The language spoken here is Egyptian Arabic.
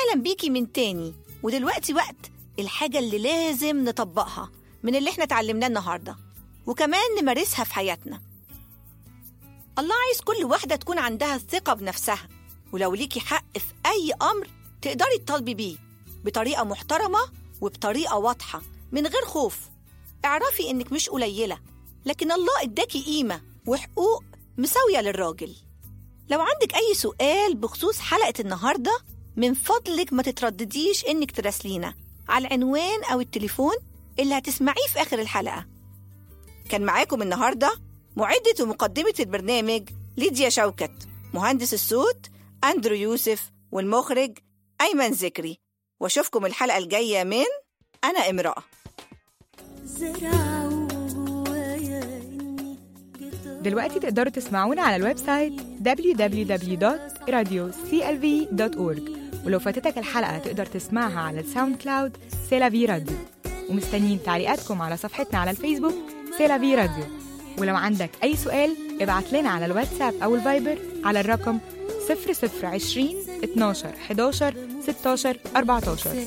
أهلا بيكي من تاني ودلوقتي وقت الحاجة اللي لازم نطبقها من اللي احنا اتعلمناه النهاردة وكمان نمارسها في حياتنا الله عايز كل واحدة تكون عندها الثقة بنفسها ولو ليكي حق في أي أمر تقدري تطالبي بيه بطريقة محترمة وبطريقة واضحة من غير خوف اعرفي إنك مش قليلة لكن الله إداكي قيمة وحقوق مساوية للراجل لو عندك أي سؤال بخصوص حلقة النهاردة من فضلك ما تتردديش إنك تراسلينا على العنوان أو التليفون اللي هتسمعيه في آخر الحلقة كان معاكم النهاردة معدة ومقدمة البرنامج ليديا شوكت مهندس الصوت أندرو يوسف والمخرج أيمن ذكري واشوفكم الحلقة الجاية من أنا امرأة زرعوا جوايا إني جيت دلوقتي تقدروا تسمعونا على الويب سايت www.radioclv.org ولو فاتتك الحلقة تقدر تسمعها على الساوند كلاود سيلافي راديو ومستنيين تعليقاتكم على صفحتنا على الفيسبوك سيلافي راديو ولو عندك أي سؤال ابعت لنا على الواتساب أو الفايبر على الرقم 0020 12 11 16 14